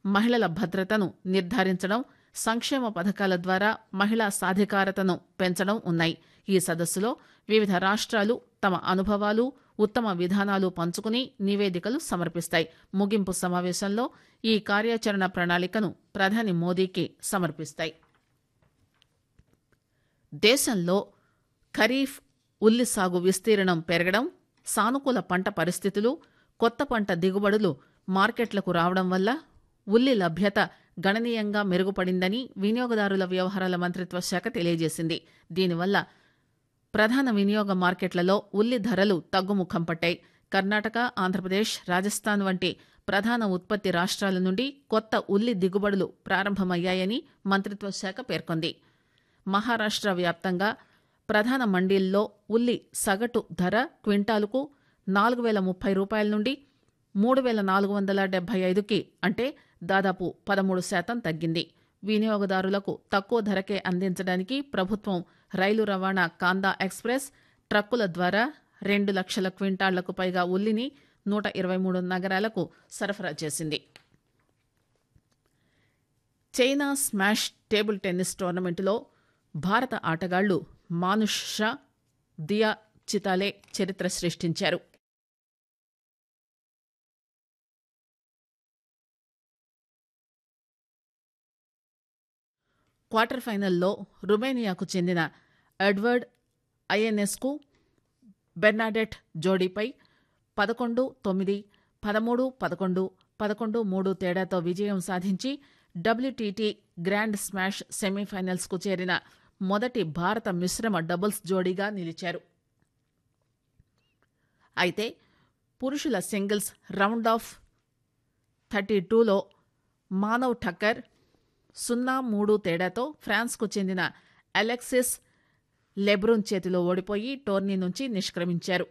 మహిళల భద్రతను నిర్ధారించడం సంక్షేమ పథకాల ద్వారా మహిళా సాధికారతను పెంచడం ఉన్నాయి ఈ సదస్సులో వివిధ రాష్ట్రాలు తమ అనుభవాలు ఉత్తమ విధానాలు పంచుకుని నివేదికలు సమర్పిస్తాయి ముగింపు సమావేశంలో ఈ కార్యాచరణ ప్రణాళికను ప్రధాని మోదీకి సమర్పిస్తాయి దేశంలో ఖరీఫ్ ఉల్లి సాగు విస్తీర్ణం పెరగడం సానుకూల పంట పరిస్థితులు కొత్త పంట దిగుబడులు మార్కెట్లకు రావడం వల్ల ఉల్లి లభ్యత గణనీయంగా మెరుగుపడిందని వినియోగదారుల వ్యవహారాల మంత్రిత్వ శాఖ తెలియజేసింది దీనివల్ల ప్రధాన వినియోగ మార్కెట్లలో ఉల్లి ధరలు తగ్గుముఖం పట్టాయి కర్ణాటక ఆంధ్రప్రదేశ్ రాజస్థాన్ వంటి ప్రధాన ఉత్పత్తి రాష్ట్రాల నుండి కొత్త ఉల్లి దిగుబడులు ప్రారంభమయ్యాయని మంత్రిత్వ శాఖ పేర్కొంది మహారాష్ట్ర వ్యాప్తంగా ప్రధాన మండీల్లో ఉల్లి సగటు ధర క్వింటాలుకు నాలుగు వేల ముప్పై రూపాయల నుండి మూడు వేల నాలుగు వందల డెబ్బై ఐదుకి అంటే దాదాపు పదమూడు శాతం తగ్గింది వినియోగదారులకు తక్కువ ధరకే అందించడానికి ప్రభుత్వం రైలు రవాణా కాందా ఎక్స్ప్రెస్ ట్రక్కుల ద్వారా రెండు లక్షల క్వింటాళ్లకు పైగా ఉల్లిని నూట ఇరవై మూడు నగరాలకు సరఫరా చేసింది చైనా స్మాష్ టేబుల్ టెన్నిస్ టోర్నమెంటులో భారత ఆటగాళ్లు మానుష్ షా దియా చితాలే చరిత్ర సృష్టించారు క్వార్టర్ ఫైనల్లో రుమేనియాకు చెందిన ఎడ్వర్డ్ ఐఎన్ఎస్కు బెర్నాడెట్ జోడీపై పదకొండు తొమ్మిది పదమూడు పదకొండు పదకొండు మూడు తేడాతో విజయం సాధించి డబ్ల్యూటీటీ గ్రాండ్ స్మాష్ సెమీఫైనల్స్కు చేరిన మొదటి భారత మిశ్రమ డబుల్స్ జోడీగా నిలిచారు అయితే పురుషుల సింగిల్స్ రౌండ్ ఆఫ్ థర్టీ టూలో మానవ్ ఠక్కర్ సున్నా మూడు తేడాతో ఫ్రాన్స్కు చెందిన అలెక్సిస్ లెబ్రూన్ చేతిలో ఓడిపోయి టోర్నీ నుంచి నిష్క్రమించారు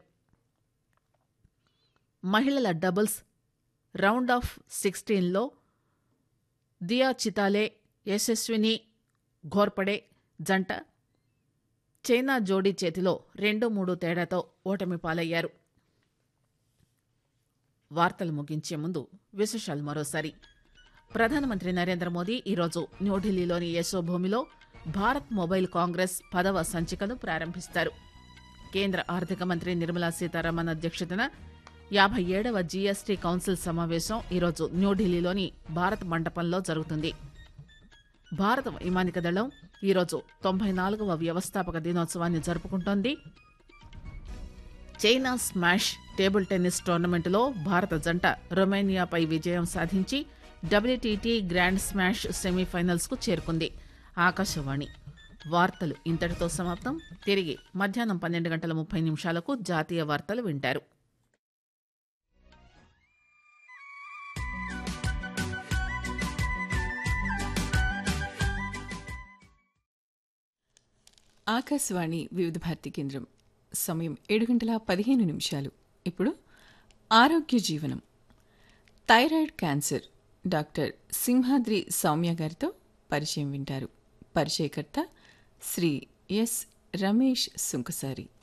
మహిళల డబుల్స్ రౌండ్ ఆఫ్ సిక్స్టీన్లో దియా చితాలే యశస్విని ఘోర్పడే జంట చైనా జోడీ చేతిలో రెండు మూడు తేడాతో ఓటమి పాలయ్యారు వార్తలు ముగించే ముందు విశేషాలు మరోసారి ప్రధానమంత్రి నరేంద్ర మోదీ ఈరోజు న్యూఢిల్లీలోని యశోభూమిలో భారత్ మొబైల్ కాంగ్రెస్ పదవ సంచికను ప్రారంభిస్తారు కేంద్ర ఆర్థిక మంత్రి నిర్మలా సీతారామన్ అధ్యక్షతన యాభై ఏడవ జీఎస్టీ కౌన్సిల్ సమావేశం ఈరోజు న్యూఢిల్లీలోని భారత్ మండపంలో జరుగుతుంది భారత వైమానిక దళం ఈరోజు తొంభై నాలుగవ వ్యవస్థాపక దినోత్సవాన్ని జరుపుకుంటోంది చైనా స్మాష్ టేబుల్ టెన్నిస్ టోర్నమెంటులో భారత జంట రొమేనియాపై విజయం సాధించి డబ్ల్యూటీటీ గ్రాండ్ స్మాష్ సెమీఫైనల్స్ కు చేరుకుంది ఆకాశవాణి వార్తలు ఇంతటితో సమాప్తం తిరిగి మధ్యాహ్నం పన్నెండు గంటల ముప్పై నిమిషాలకు జాతీయ వార్తలు వింటారు ఆకాశవాణి వివిధ భారతి కేంద్రం సమయం ఏడు గంటల పదిహేను నిమిషాలు ఇప్పుడు ఆరోగ్య జీవనం thyroid cancer doctor Simhadri Soumya గారితో పరిచయం వింటారు పరిచయకర్త శ్రీ ఎస్ రమేష్ సుంకసారి